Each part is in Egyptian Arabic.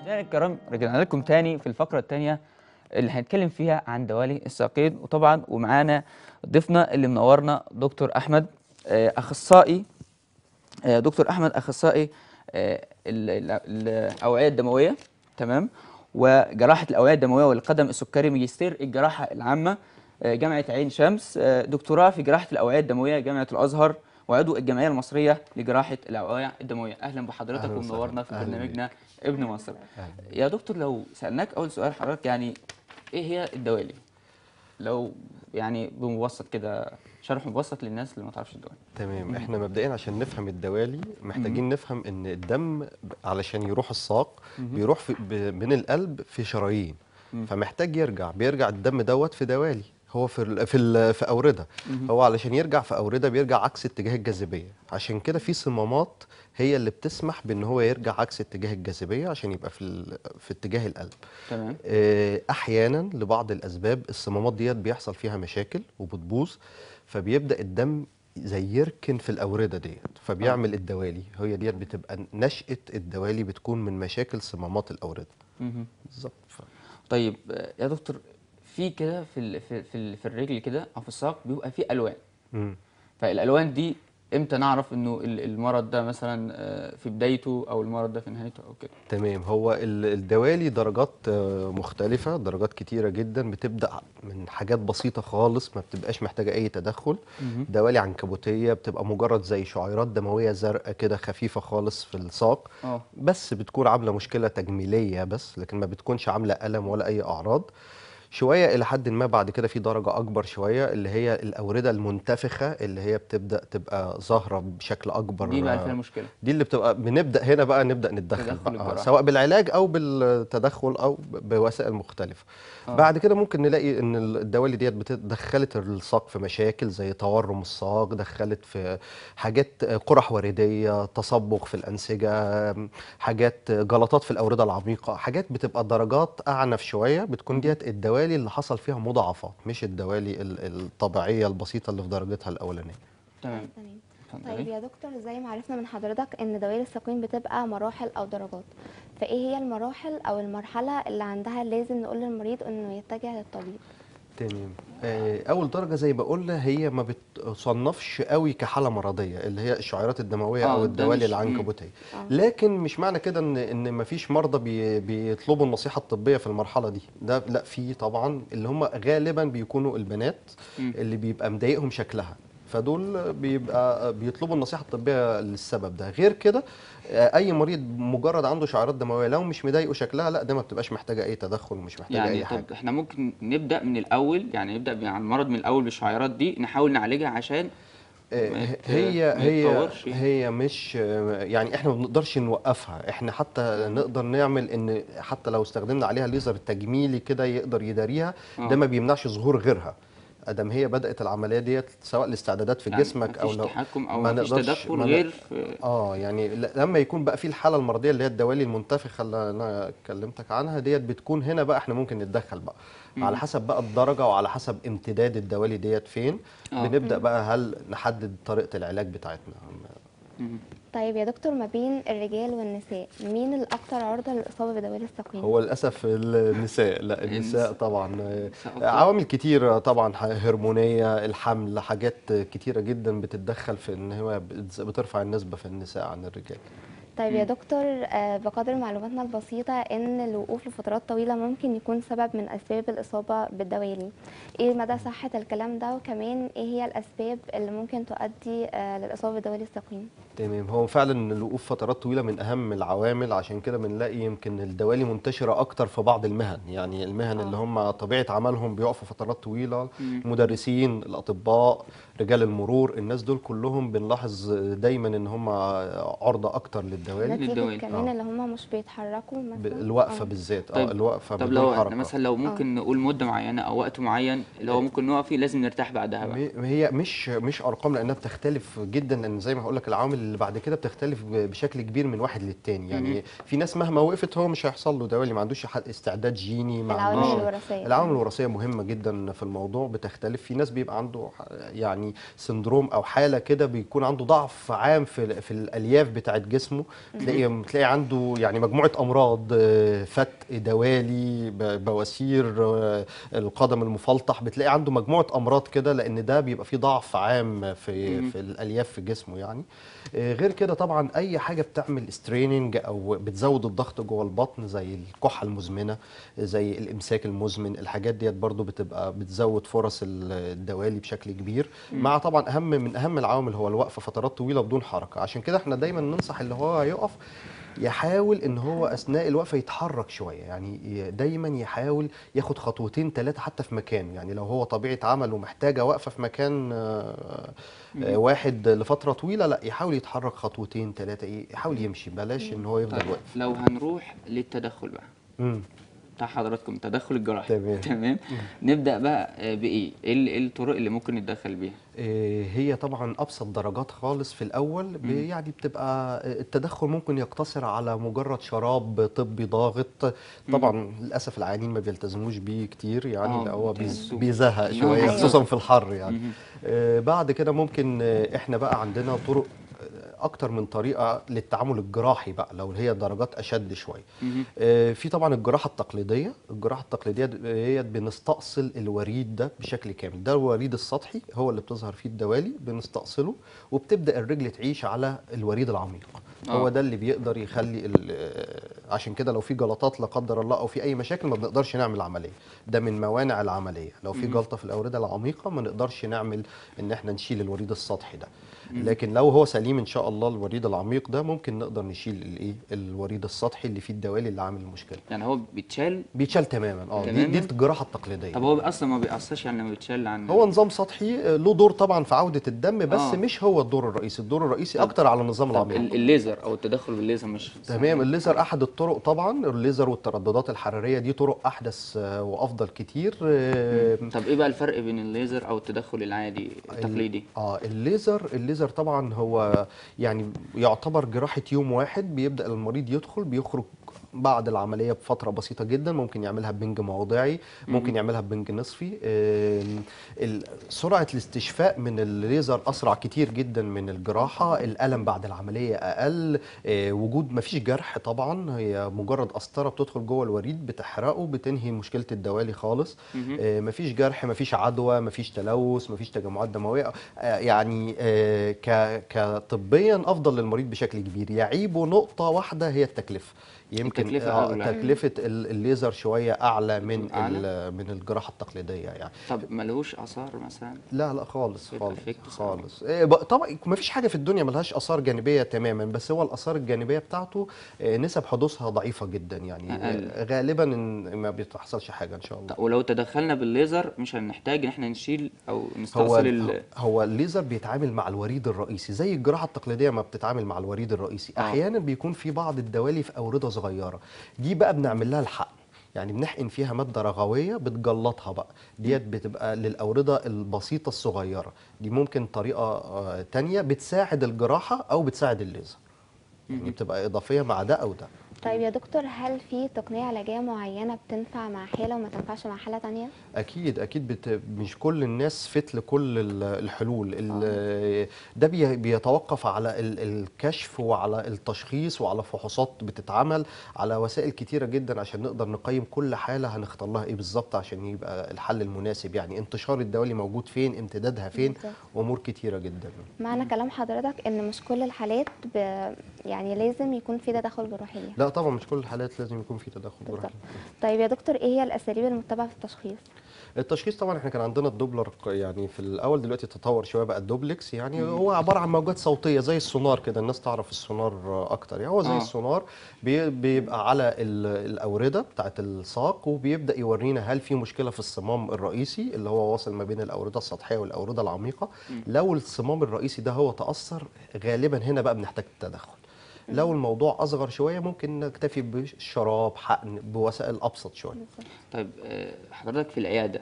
مشاهدينا الكرام رجعنا لكم تاني في الفقرة التانية اللي هنتكلم فيها عن دوالي الساقين وطبعا ومعانا ضيفنا اللي منورنا دكتور أحمد آه، أخصائي آه، دكتور أحمد أخصائي آه، ال- ال- الأوعية الدموية تمام وجراحة الأوعية الدموية والقدم السكري ماجستير الجراحة العامة آه، جامعة عين شمس آه، دكتوراه في جراحة الأوعية الدموية جامعة الأزهر وعضو الجمعية المصرية لجراحة الأوعية الدموية أهلا بحضرتك أهلا وسهلا. ومنورنا في أهلا برنامجنا ابن مصر أهلا. يا دكتور لو سألناك أول سؤال حضرتك يعني إيه هي الدوالي؟ لو يعني بمبسط كده شرح مبسط للناس اللي ما تعرفش الدوالي تمام احنا مبدئيا عشان نفهم الدوالي محتاجين نفهم ان الدم ب- علشان يروح الساق بيروح في ب- من القلب في شرايين فمحتاج يرجع بيرجع الدم دوت في دوالي هو في ال في ال في اورده هو علشان يرجع في اورده بيرجع عكس اتجاه الجاذبيه عشان كده في صمامات هي اللي بتسمح بان هو يرجع عكس اتجاه الجاذبيه عشان يبقى في ال- في اتجاه القلب تمام آه، احيانا لبعض الاسباب الصمامات ديت بيحصل فيها مشاكل وبتبوظ فبيبدا الدم زي يركن في الاورده ديت فبيعمل الدوالي هي ديت بتبقى نشاه الدوالي بتكون من مشاكل صمامات الاورده مهم. بالظبط ف- طيب آه، يا دكتور في كده في ال- في في, ال- في الرجل كده او في الساق بيبقى في الوان مم. فالالوان دي امتى نعرف انه ال- المرض ده مثلا آه، في بدايته او المرض ده في نهايته او كده تمام هو ال- الدوالي درجات آه، مختلفة درجات كتيرة جدا بتبدأ من حاجات بسيطة خالص ما بتبقاش محتاجة أي تدخل دوالي عنكبوتية بتبقى مجرد زي شعيرات دموية زرقاء كده خفيفة خالص في الساق اه بس بتكون عاملة مشكلة تجميلية بس لكن ما بتكونش عاملة ألم ولا أي أعراض شوية إلى حد ما بعد كده في درجة أكبر شوية اللي هي الأوردة المنتفخة اللي هي بتبدأ تبقى ظاهرة بشكل أكبر دي بقى فيها المشكله دي اللي بتبقى بنبدا هنا بقى نبدا نتدخل تدخل بقى الجراحة. سواء بالعلاج او بالتدخل او ب- بوسائل مختلفه آه. بعد كده ممكن نلاقي ان الدوالي ديت بت- دخلت الساق في مشاكل زي تورم الساق دخلت في حاجات قرح ورديه تصبغ في الانسجه حاجات جلطات في الاورده العميقه حاجات بتبقى درجات اعنف شويه بتكون ديت الدوالي اللي حصل فيها مضاعفات مش الدوالي ال- الطبيعيه البسيطه اللي في درجتها الاولانيه تمام تمام اتفضلي. طيب يا دكتور زي ما عرفنا من حضرتك ان دوائر الساقين بتبقى مراحل او درجات فايه هي المراحل او المرحله اللي عندها لازم نقول للمريض انه يتجه للطبيب تمام آه، اول درجه زي ما قلنا هي ما بتصنفش قوي كحاله مرضيه اللي هي الشعيرات الدمويه آه، او ده الدوالي مش- العنكبوتيه آه. لكن مش معنى كده ان ان ما فيش مرضى بي بيطلبوا النصيحه الطبيه في المرحله دي ده لا في طبعا اللي هم غالبا بيكونوا البنات مم. اللي بيبقى مضايقهم شكلها فدول بيبقى بيطلبوا النصيحه الطبيه للسبب ده غير كده آه، اي مريض مجرد عنده شعيرات دمويه لو مش مضايقه شكلها لا ده ما بتبقاش محتاجه اي تدخل ومش محتاجه يعني اي حاجه طب احنا ممكن نبدا من الاول يعني نبدا عن المرض من الاول بالشعيرات دي نحاول نعالجها عشان آه، ما يت- هي ما هي يتطورش. هي مش آه، يعني احنا ما بنقدرش نوقفها احنا حتى نقدر نعمل ان حتى لو استخدمنا عليها ليزر تجميلي كده يقدر يداريها آه. ده ما بيمنعش ظهور غيرها ادم هي بدات العمليه ديت سواء الاستعدادات في يعني جسمك او مفيش لو تحكم او ما مفيش نقدرش- تدخل ما ن- غير في اه يعني ل- لما يكون بقى في الحاله المرضيه اللي هي الدوالي المنتفخه اللي انا كلمتك عنها ديت بتكون هنا بقى احنا ممكن نتدخل بقى على حسب بقى الدرجه وعلى حسب امتداد الدوالي ديت فين آه. بنبدا بقى هل نحدد طريقه العلاج بتاعتنا مم. طيب يا دكتور ما بين الرجال والنساء مين الاكثر عرضه للاصابه بدوائر الساقين هو للاسف النساء لا النساء. النساء طبعا أكتر. عوامل كتيره طبعا هرمونيه الحمل حاجات كتيره جدا بتتدخل في ان هو بتز- بترفع النسبه في النساء عن الرجال طيب يا دكتور آه، بقدر معلوماتنا البسيطة إن الوقوف لفترات طويلة ممكن يكون سبب من أسباب الإصابة بالدوالي إيه مدى صحة الكلام ده وكمان إيه هي الأسباب اللي ممكن تؤدي آه، للإصابة بدوالي الساقين تمام هو فعلا الوقوف فترات طويله من اهم العوامل عشان كده بنلاقي يمكن الدوالي منتشره اكتر في بعض المهن يعني المهن اللي آه. هم طبيعه عملهم بيقفوا فترات طويله مم. المدرسين الاطباء رجال المرور الناس دول كلهم بنلاحظ دايما ان هم عرضه اكتر للدوالي نتيجة للدوالي. كمان آه. اللي هم مش بيتحركوا مثلا ب- الوقفه آه. بالذات طيب- اه الوقفه طب بدون لو حركه مثلا لو ممكن نقول مده معينه او وقت معين اللي هو ممكن نقف فيه لازم نرتاح بعدها بقى م- هي مش مش ارقام لانها بتختلف جدا لان زي ما هقول لك العوامل اللي بعد كده بتختلف ب- بشكل كبير من واحد للتاني يعني في ناس مهما وقفت هو مش هيحصل له دوالي ما عندوش حد- استعداد جيني ما العوامل عندوش الوراثية. العوامل الوراثيه مهمه جدا في الموضوع بتختلف في ناس بيبقى عنده ح- يعني سندروم او حاله كده بيكون عنده ضعف عام في في الالياف بتاعت جسمه تلاقي تلاقي عنده يعني مجموعه امراض آه، فتق دوالي ب- بواسير آه، القدم المفلطح بتلاقي عنده مجموعه امراض كده لان ده بيبقى فيه ضعف عام في في الالياف في جسمه يعني آه، غير كده طبعا اي حاجه بتعمل ستريننج او بتزود الضغط جوه البطن زي الكحه المزمنه زي الامساك المزمن الحاجات ديت برضو بتبقى بتزود فرص ال- الدوالي بشكل كبير مع طبعا اهم من اهم العوامل هو الوقفه فترات طويله بدون حركه عشان كده احنا دايما ننصح اللي هو يقف يحاول ان هو اثناء الوقفه يتحرك شويه يعني ي- دايما يحاول ياخد خطوتين ثلاثه حتى في مكانه يعني لو هو طبيعه عمله محتاجه واقفه في مكان آه، آه، واحد لفتره طويله لا يحاول يتحرك خطوتين ثلاثه يحاول يمشي بلاش ان هو يفضل طيب واقف لو هنروح للتدخل بقى مم. بتاع حضراتكم التدخل الجراحي تمام. تمام نبدا بقى آه، بايه ايه ال- إيه الطرق اللي ممكن نتدخل بيها آه، هي طبعا ابسط درجات خالص في الاول ب- يعني بتبقى التدخل ممكن يقتصر على مجرد شراب طبي ضاغط طبعا للاسف العيانين ما بيلتزموش بيه كتير يعني آه، لا هو بيز- بتحسوا. بيزهق نعم. شويه أيوة. خصوصا في الحر يعني آه، بعد كده ممكن آه، احنا بقى عندنا طرق آه، اكتر من طريقه للتعامل الجراحي بقى لو هي درجات اشد شويه آه، في طبعا الجراحه التقليديه الجراحه التقليديه ديت بنستأصل الوريد ده بشكل كامل ده الوريد السطحي هو اللي بتظهر فيه الدوالي بنستأصله وبتبدأ الرجل تعيش على الوريد العميق هو آه. ده اللي بيقدر يخلي ال- آه، عشان كده لو في جلطات لا قدر الله او في اي مشاكل ما بنقدرش نعمل عمليه ده من موانع العمليه لو في جلطه في الاورده العميقه ما نقدرش نعمل ان احنا نشيل الوريد السطحي ده لكن لو هو سليم ان شاء الله الوريد العميق ده ممكن نقدر نشيل الايه الوريد السطحي اللي فيه الدوالي اللي عامل المشكله يعني هو بيتشال بيتشال تماما اه دي, تماماً؟ دي الجراحه التقليديه طب هو اصلا ما بيأثرش يعني لما بيتشال عن هو نظام سطحي آه، له دور طبعا في عوده الدم بس آه. مش هو الدور الرئيسي الدور الرئيسي طب- اكتر على النظام طب العميق ال- الليزر او التدخل بالليزر مش تمام الليزر احد الطرق طبعا الليزر والترددات الحراريه دي طرق احدث آه، وافضل كتير آه، طب ايه بقى الفرق بين الليزر او التدخل العادي التقليدي اه الليزر الليزر طبعا هو يعني يعتبر جراحه يوم واحد بيبدا المريض يدخل بيخرج بعد العمليه بفتره بسيطه جدا ممكن يعملها بنج موضعي ممكن يعملها بنج نصفي آم، ال- سرعه الاستشفاء من الليزر اسرع كتير جدا من الجراحه الالم بعد العمليه اقل آه، وجود مفيش جرح طبعا هي مجرد قسطره بتدخل جوه الوريد بتحرقه بتنهي مشكله الدوالي خالص آه، مفيش جرح مفيش عدوى مفيش تلوث مفيش تجمعات دمويه آه، يعني آه، ك كطبيا افضل للمريض بشكل كبير يعيبه نقطه واحده هي التكلفه يمكن التكلفة آه، أغلى. تكلفه ال- الليزر شويه اعلى من أعلى؟ ال- من الجراحه التقليديه يعني طب ملهوش اثار مثلا لا لا خالص يبقى خالص effect صعب. خالص إيه ب- طبعا ما فيش حاجه في الدنيا ملهاش اثار جانبيه تماما بس هو الاثار الجانبيه بتاعته آه، نسب حدوثها ضعيفه جدا يعني أقل. آه، غالبا إن ما بتحصلش حاجه ان شاء الله طب ولو تدخلنا بالليزر مش هنحتاج ان احنا نشيل او هو نستأصل ال... هو الليزر بيتعامل مع الوريد الرئيسي زي الجراحه التقليديه ما بتتعامل مع الوريد الرئيسي آه. احيانا بيكون في بعض الدوالي في اورده صغيره دي بقى بنعمل لها الحقن يعني بنحقن فيها ماده رغويه بتجلطها بقى ديت بتبقى للاورده البسيطه الصغيره دي ممكن طريقه آه، تانية بتساعد الجراحه او بتساعد الليزر يعني بتبقى اضافيه مع ده او ده طيب يا دكتور هل في تقنية علاجية معينة بتنفع مع حالة وما تنفعش مع حالة تانية؟ اكيد اكيد بت... مش كل الناس فت لكل ال- الحلول ال... ده بي... بيتوقف على ال... الكشف وعلى التشخيص وعلى فحوصات بتتعمل على وسائل كتيره جدا عشان نقدر نقيم كل حاله هنختار لها ايه بالظبط عشان يبقى الحل المناسب يعني انتشار الدوالي موجود فين امتدادها فين بالظبط. امور كتيره جدا معنى كلام حضرتك ان مش كل الحالات ب... يعني لازم يكون في تدخل جراحي ليها. لا طبعا مش كل الحالات لازم يكون في تدخل بالظبط. جراحي طيب يا دكتور ايه هي الاساليب المتبعة في التشخيص؟ التشخيص طبعا احنا كان عندنا الدوبلر ق- يعني في الاول دلوقتي تطور شويه بقى الدوبلكس يعني هو عباره عن موجات صوتيه زي السونار كده الناس تعرف السونار آه، اكتر يعني هو زي آه. السونار بي- بيبقى على ال- الاورده بتاعت الساق وبيبدا يورينا هل في مشكله في الصمام الرئيسي اللي هو واصل ما بين الاورده السطحيه والاورده العميقه لو الصمام الرئيسي ده هو تاثر غالبا هنا بقى بنحتاج التدخل لو الموضوع اصغر شويه ممكن نكتفي بشراب حقن بوسائل ابسط شويه طيب آه، حضرتك في العياده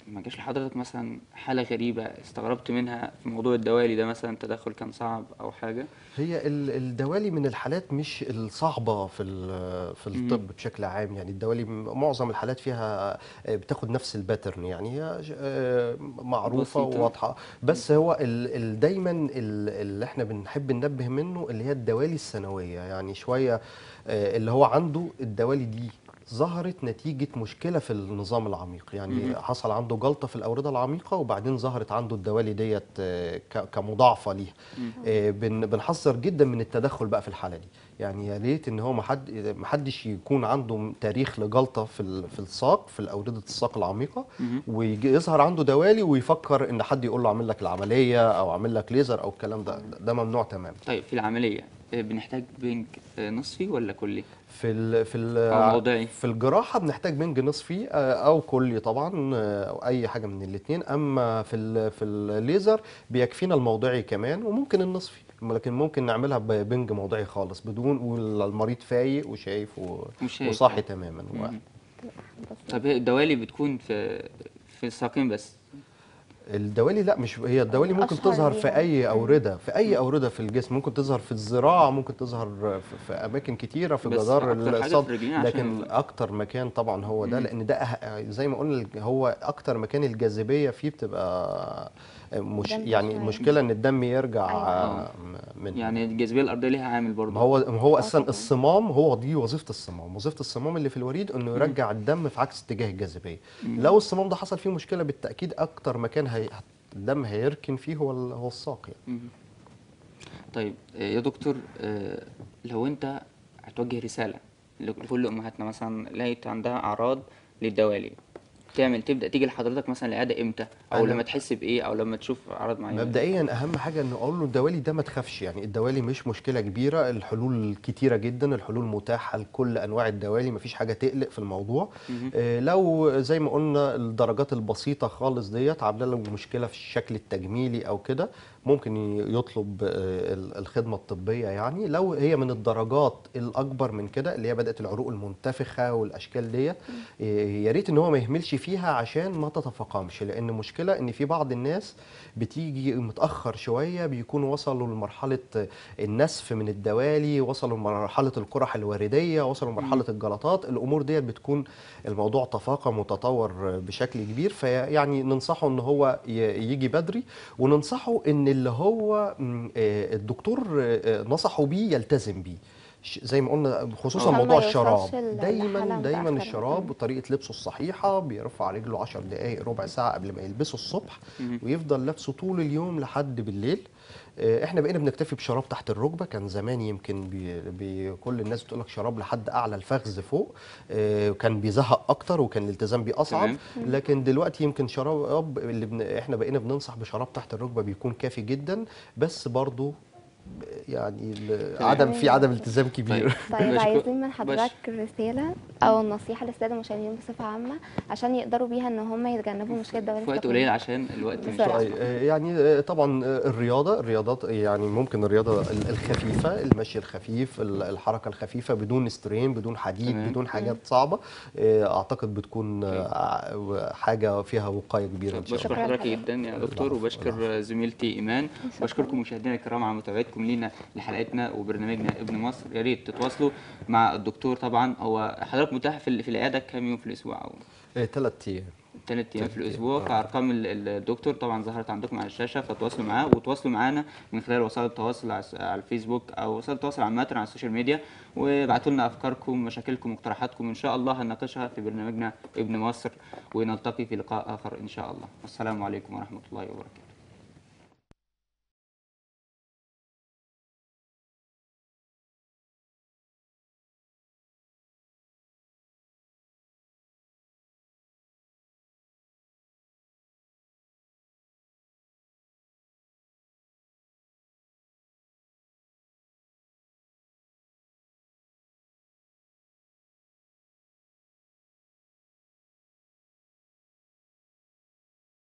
ما جاش لحضرتك مثلا حالة غريبة استغربت منها في موضوع الدوالي ده مثلا تدخل كان صعب أو حاجة هي ال- الدوالي من الحالات مش الصعبة في ال- في الطب بشكل عام يعني الدوالي م- معظم الحالات فيها آه، بتاخد نفس الباترن يعني هي ج- آه، معروفة بسيطة. وواضحة بس هو ال- ال- دايما ال- اللي احنا بنحب ننبه منه اللي هي الدوالي الثانوية يعني شوية آه، اللي هو عنده الدوالي دي ظهرت نتيجة مشكلة في النظام العميق يعني مم. حصل عنده جلطة في الأوردة العميقة وبعدين ظهرت عنده الدوالي ديت آه، ك- كمضاعفة ليها آه، بن- بنحذر جدا من التدخل بقى في الحالة دي يعني يا ريت ان هو ما حد ما حدش يكون عنده تاريخ لجلطة في ال- في الساق في الأوردة الساق العميقة مهم. ويظهر عنده دوالي ويفكر ان حد يقول له اعمل لك العملية او اعمل لك ليزر او الكلام ده ده ممنوع تماما طيب في العملية آه، بنحتاج بنج آه، نصفي ولا كلي؟ في ال في ال أو موضعي. في الجراحه بنحتاج بنج نصفي آه، او كلي طبعا آه، او اي حاجه من الاثنين اما في ال في الليزر بيكفينا الموضعي كمان وممكن النصفي لكن ممكن نعملها ببنج موضعي خالص بدون والمريض فايق وشايف و- وشايف. وصاحي تماما مهم. طب هي الدوالي بتكون في في الساقين بس الدوالي لا مش هي الدوالي ممكن أشهر تظهر في ليها. اي اورده في اي اورده في الجسم ممكن تظهر في الذراع ممكن تظهر في, في اماكن كتيره في بس جدار أكتر حاجة في الصدر الرجلين عشان لكن ال- اكتر مكان طبعا هو ده مم. لان ده أه- زي ما قلنا هو اكتر مكان الجاذبيه فيه بتبقى مش الدم يعني شوية. المشكله ان الدم يرجع أيوة. آه، من يعني الجاذبية الأرضية ليها عامل برضه ما هو ما هو آه اصلا طبعاً. الصمام هو دي وظيفه الصمام وظيفه الصمام اللي في الوريد انه يرجع الدم في عكس اتجاه الجاذبيه لو الصمام ده حصل فيه مشكله بالتاكيد اكتر مكان هي الدم هيركن فيه هو ال- هو الساق يعني مهم. طيب آه، يا دكتور آه، لو انت هتوجه رسالة لكل امهاتنا مثلا لقيت عندها اعراض للدوالي تعمل تبدا تيجي لحضرتك مثلا العياده امتى او أنا- لما تحس بايه او لما تشوف اعراض معينه مبدئيا اهم حاجه انه اقول له الدوالي ده ما تخافش يعني الدوالي مش مشكله كبيره الحلول كتيره جدا الحلول متاحه لكل انواع الدوالي مفيش حاجه تقلق في الموضوع مهم. آه، لو زي ما قلنا الدرجات البسيطه خالص ديت عامله له مشكله في الشكل التجميلي او كده ممكن ي- يطلب آه، ال- الخدمه الطبيه يعني لو هي من الدرجات الاكبر من كده اللي هي بدات العروق المنتفخه والاشكال ديت آه، يا ريت ان هو ما يهملش فيها عشان ما تتفاقمش لان المشكله ان في بعض الناس بتيجي متاخر شويه بيكونوا وصلوا لمرحله النسف من الدوالي وصلوا لمرحله القرح الورديه وصلوا لمرحله الجلطات الامور ديت بتكون الموضوع تفاقم وتطور بشكل كبير فيعني ننصحه ان هو ي- يجي بدري وننصحه ان اللي هو م، آه، الدكتور آه، نصحه بيه يلتزم بيه ش- زي ما قلنا خصوصا عشان ما موضوع يوصلش الشراب ل- دايما لحالة دايما متأخرة. الشراب مم. وطريقه لبسه الصحيحه بيرفع رجله 10 دقائق ربع ساعه قبل ما يلبسه الصبح مهم. ويفضل لابسه طول اليوم لحد بالليل آه، احنا بقينا بنكتفي بشراب تحت الركبه كان زمان يمكن بي بي كل الناس بتقول لك شراب لحد اعلى الفخذ فوق آه، كان بيزهق اكتر وكان الالتزام بيه اصعب تمام. لكن دلوقتي يمكن شراب اللي بن احنا بقينا بننصح بشراب تحت الركبه بيكون كافي جدا بس برضو يعني ال- تمام. عدم في عدم التزام كبير طيب بشكر- عايزين من بش- حضرتك رسالة أو نصيحة للسادة المشاهدين بصفة عامة عشان يقدروا بيها إن هم يتجنبوا مشكلة دوالي في وقت السقوط. قليل عشان الوقت مش بسرعة. طيب آه، يعني آه، طبعا آه، الرياضه الرياضات يعني ممكن الرياضه ال- الخفيفه المشي الخفيف ال- الحركه الخفيفه بدون سترين بدون حديد تمام. بدون حاجات صعبه آه، اعتقد بتكون آه، حاجه فيها وقايه كبيره ان شاء بشكر الله شكراً حضرتك جدا يا دكتور العفو، وبشكر زميلتي ايمان شكراً. وبشكركم مشاهدينا الكرام على متابعتكم لينا لحلقتنا وبرنامجنا ابن مصر يا ريت تتواصلوا مع الدكتور طبعا هو حضرتك متاح في ال- في العياده كام يوم في الاسبوع او ثلاث ايام ثلاث ايام في تلات أيام، الاسبوع آه. فارقام ال- ال- الدكتور طبعا ظهرت عندكم على الشاشه فتواصلوا معاه وتواصلوا معانا من خلال وسائل التواصل على الس- على الفيسبوك او وسائل التواصل عامه على السوشيال ميديا وابعتوا لنا افكاركم مشاكلكم مقترحاتكم ان شاء الله هنناقشها في برنامجنا ابن مصر ونلتقي في لقاء اخر ان شاء الله والسلام عليكم ورحمه الله وبركاته